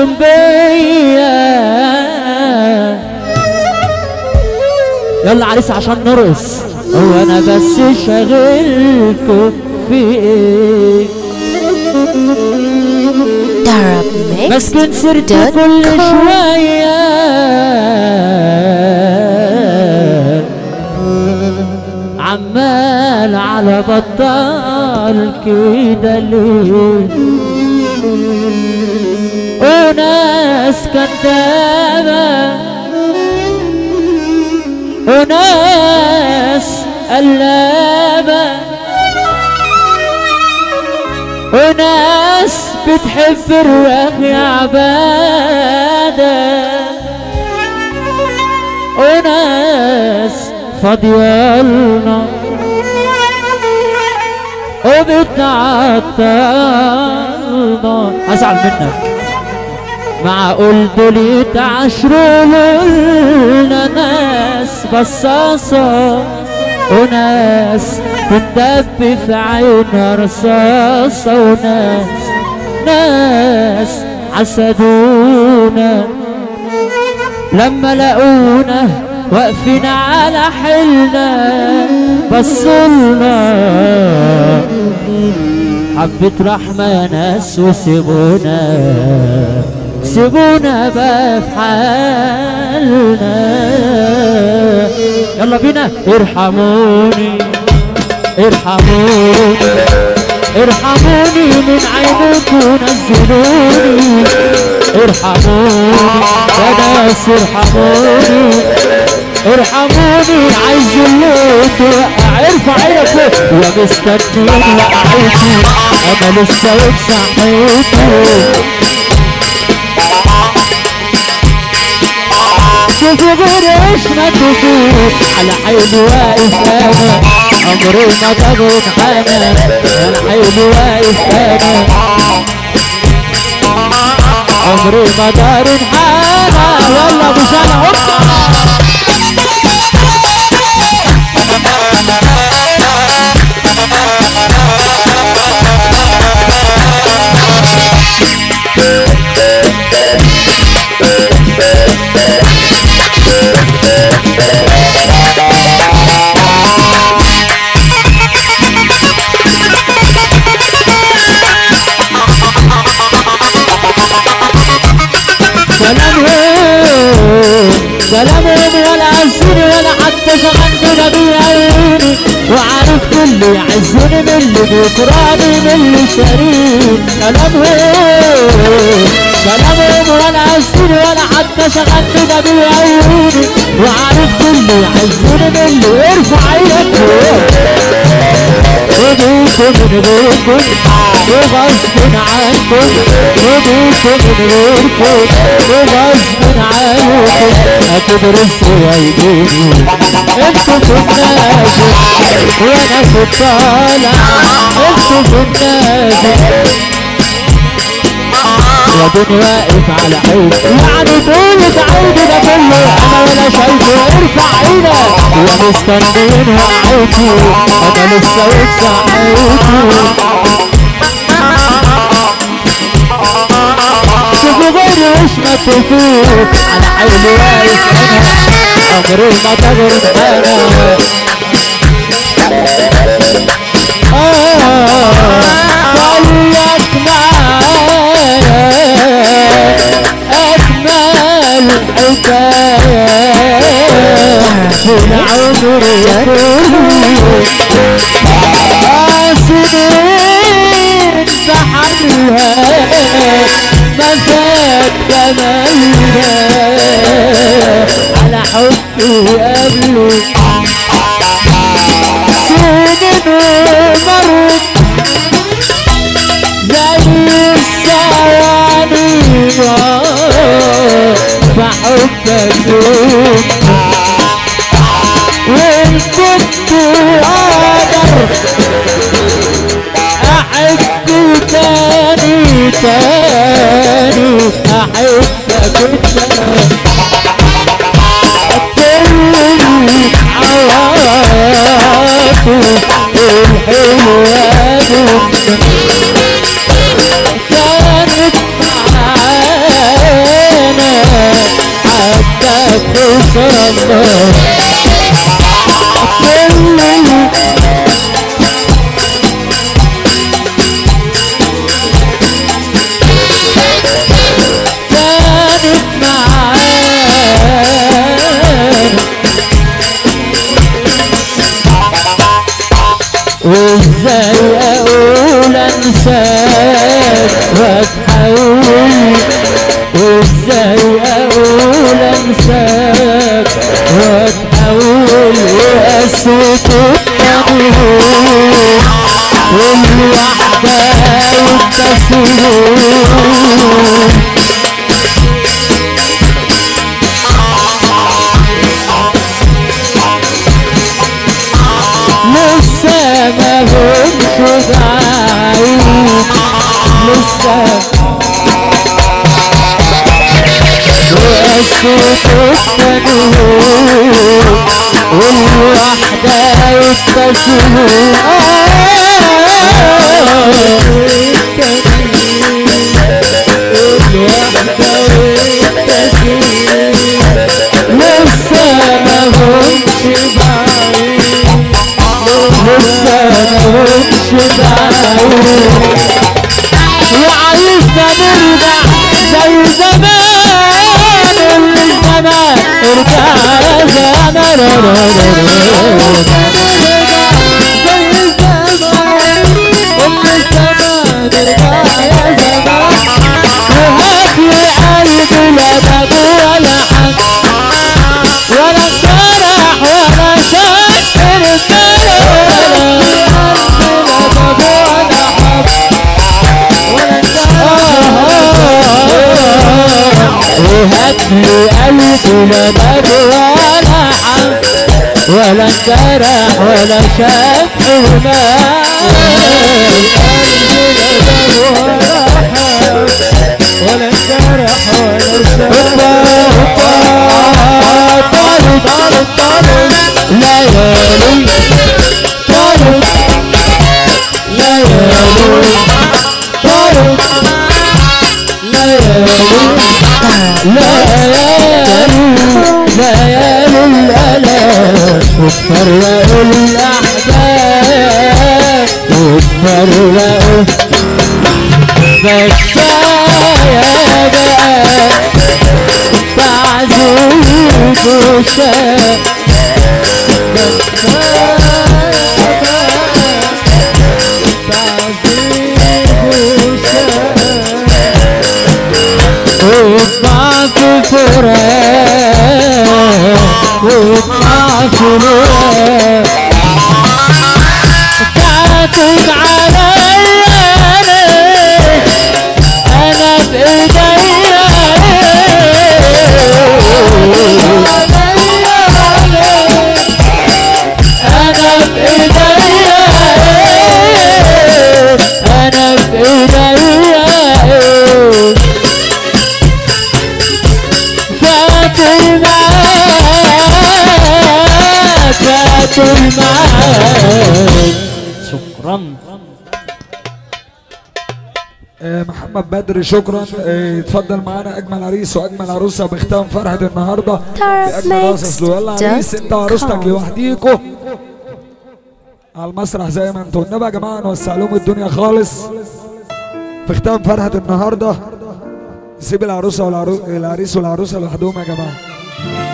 شغلكم بيا يلا عريس عشان نرقص هو انا بس شغلكم في ايه مسكن سرت كل شوية عمال على بطال كده ليه وناس كدابة وناس قلابة وناس بتحب الرغي عبادة وناس فاضيالنا وبتعطلنا ازعل منك معقول دول يتعشروا لنا ناس بصاصة وناس تندب في عينها رصاصة وناس ناس حسدونا لما لقونا واقفين على حيلنا بصولنا حبة رحمة يا ناس وسيبونا سيبونا بقى في حالنا يلا بينا ارحموني ارحموني ارحموني من عينكم نزلوني ارحموني يا ناس ارحموني ارحموني عايز الليل توقع ارفع عينك فوق يا مستنيين وقعتي انا لسه وبصحيتي شوفي غير ايش ما تشوف على حيل واقف انا عمري ما ضغط انا على حيل واقف انا عمري ما دار حانا والله ابو سنة هوبا سلامهم سلامهم ولا عزوني ولا حتى شغلتنا بعيوني وعارف كل يعزني من اللي بيكرهني من اللي شاريني سلامهم سلامهم ولا عزوني ولا حتى شغلتنا بعيوني وعارف كل يعزني من اللي ارفع عينك وبيكم من غيركم وغصب عنكم وبيكم من غيركم وغصب عنكم هتدرسوا ويجيني انتوا في النادي وانا في الطالع انتوا في النادي يا دنيا واقف على عيني يعني طولة عيني ده كله انا ولا شايفه ارفع عينك يا مستنيين وقعتي انا لسه وبصحيتي شوفوا غيري وش ما تفوت على عيني واقف انا عمري ما تغرب انا آه خليك معايا أجمل حكاية من عمري كله سنين بحملها ما فات جمالها على حبي قبله سنين مرت زي الثواني بحبك يوم وان كنت اقدر احب تاني تاني احبك انت كل عواطف الحلوة دي كانت معايا الله كل كانت معانا وازاي اقول انساك واتحول وازاي اقول انساك واتحول واسكت الطريق والوحدة والتسليم لسه ما همش بعيد لسه وأسكت التنهور والوحدة والتسليم لسه ما همش بعيد لسه مهمش بعيد وعايزنا نرجع زي زمان اللي زمان ارجع يا زمان را را را را. زي زمان اللي زمان ارجع يا زمان وهات لي قلبي لا باب ولا حد ولا فرح ولا شك وهات لي قلبي لا باب ولا حد ولا انجرح ولا شاف حرمان قلبي لا باب ولا حد ولا انجرح ولا شاف طارق طارق طارق ليالي طارق ليالي طارق ليالي ليالي ليالي الألم وتفرقوا الأحباب وتفرقوا بس يا بقى تعذيب وشاق وضعت فراق وضعت فراق تعتب عليا انا بايديا انا بايديا انا بايديا فاتل معاك فاتل معاك شكرا آه، محمد بدر شكرا آه، اتفضل معانا اجمل عريس واجمل عروسه بختام فرحه النهارده باجمل قصص له يلا عريس انت وعروستك لوحديكوا على المسرح زي ما انتوا والنبي يا جماعه نوسع لهم الدنيا خالص في ختام فرحه النهارده سيب العروسه والعريس والعريس والعروسه لوحدهم يا جماعه